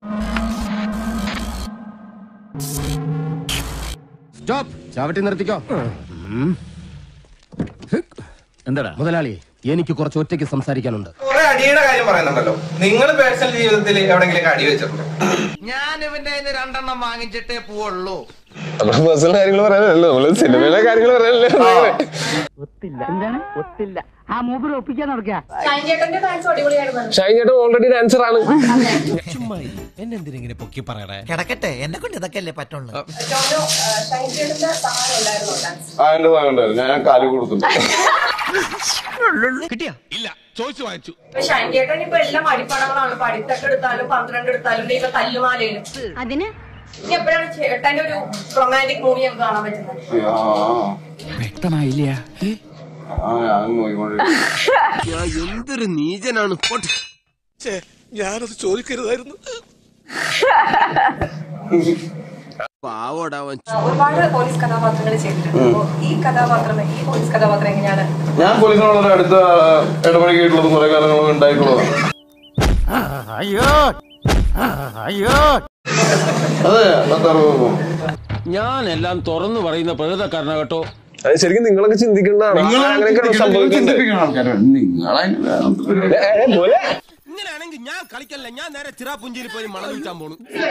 stop ചാവട്ടി നിർത്തിക്കോ എന്താടാ മുതലാളി എനിക്ക് കുറച്ച് ഒറ്റയ്ക്ക് സംസാരിക്കാനുണ്ട് കുറെ അടിയുടെ കാര്യം പറയുന്നുണ്ടല്ലോ നിങ്ങൾ പേഴ്സണൽ ജീവിതത്തിൽ എവിടെങ്കിലും അടി വെച്ചിട്ടുണ്ടോ ഞാൻ ഇവന്റെ കയ്യിന്ന് രണ്ടെണ്ണം വാങ്ങിച്ചിട്ടേ പോവുള്ളൂ നമ്മള് പേഴ്സണൽ കാര്യങ്ങൾ പറയാനല്ലോ നമ്മള് സിനിമയിലെ കാര്യങ്ങൾ പറയാനല്ലേ ഒത്തില്ല എന്താണ് ഒത്തില്ല ആ മൂപ്പര് ഒപ്പിക്കാൻ നടക്കുക ചേട്ടന്റെ ഡാൻസ് അടിപൊളിയായിരുന്നു ഷൈൻ ചേട്ടൻ ഓൾറെഡി ഡാൻസർ ആണ് കിടക്കട്ടെ എന്നെ കൊണ്ട് ഇതൊക്കെ അല്ലേ പറ്റുള്ളൂ ജോനോ ഷൈൻ ചേട്ടന്റെ സഹായം ഉണ്ടായിരുന്നു ഡാൻസ് ആ എന്റെ സാധനം ഉണ്ടായിരുന്നു ഞാൻ കാല് കൊടുത്തിട്ടുണ്ട് ഇപ്പൊ ഷൈൻ ചേട്ടൻ ഇപ്പൊ എല്ലാം അടിപ്പടങ്ങളാണ് ഇപ്പൊ അടിത്തട്ട് എടുത്താലും പന്ത്രണ്ട് എടുത്താലും ഇപ്പൊ തല്ലുമാലയിലും അതിന് ഇനി എപ്പോഴാണ് ചേട്ടന്റെ ഒരു റൊമാൻറ്റിക് മൂവി നമുക്ക് കാണാൻ പറ്റുന്നത് വ്യക്തമായില്ല ആ ഞാൻ നോക്കിക്കൊണ്ടിരിക്കും എന്തൊരു നീചനാണ് ഞാനത് ചോദിക്കരുതായിരുന്നു പാവോടാവൻ ഒരുപാട് പോലീസ് കഥാപാത്രങ്ങൾ ചെയ്തിട്ടുണ്ട് അപ്പൊ ഈ കഥാപാത്രം ഈ പോലീസ് കഥാപാത്രം എങ്ങനെയാണ് ഞാൻ പോലീസിനോട് വളരെ അടുത്ത ഇടപഴകിയിട്ടുള്ളതും കുറെ കാലങ്ങളും ഉണ്ടായിട്ടുള്ളതാണ് അയ്യോ അയ്യോ അതെ പത്തറുപത് ഞാനെല്ലാം തുറന്നു പറയുന്ന പ്രകൃതക്കാരന കേട്ടോ അത് ശരിക്കും നിങ്ങളൊക്കെ ചിന്തിക്കേണ്ടതാണ് അങ്ങനെയൊക്കെയാണ് സംഭവിക്കുന്നത് ഏ, ഏ, പോലെ ഇങ്ങനെയാണെങ്കിൽ ഞാൻ കളിക്കല്ല ഞാൻ നേരെ ചിറാപുഞ്ചിയിൽ പോയി മണം വിൽക്കാൻ പോണു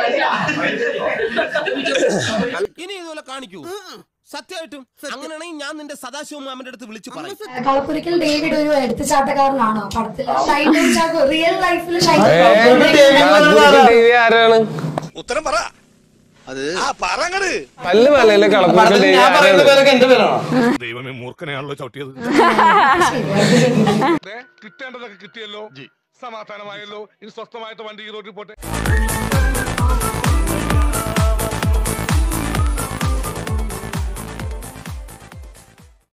ഇനി ഇതുപോലെ കാണിക്കൂ സത്യമായിട്ടും അങ്ങനെയാണെങ്കിൽ ഞാൻ നിന്റെ സദാശിവ മാമന്റെ അടുത്ത് വിളിച്ചു പറയും കളപ്പുരയ്ക്കൽ ഡേവിഡ് ഒരു എടുത്തുചാട്ടക്കാരനാണോ പടത്തിൽ റിയൽ ലൈഫിൽ കളപ്പുരയ്ക്ക് ദേവി ആരാണ് ഉത്തരം പറ അത് ആ പറങ്ങട് പല്ല് മലയിലെ കളപ്പുരയ്ക്ക് ദേവി ആരാണ് ദൈവമേ മൂർഖനെയാണല്ലോ ചവിട്ടിയത് കിട്ടേണ്ടതൊക്കെ കിട്ടിയല്ലോ സമാധാനമായല്ലോ ഇനി സ്വസ്ഥമായിട്ട് വണ്ടി ഈ റോഡിൽ പോട്ടെ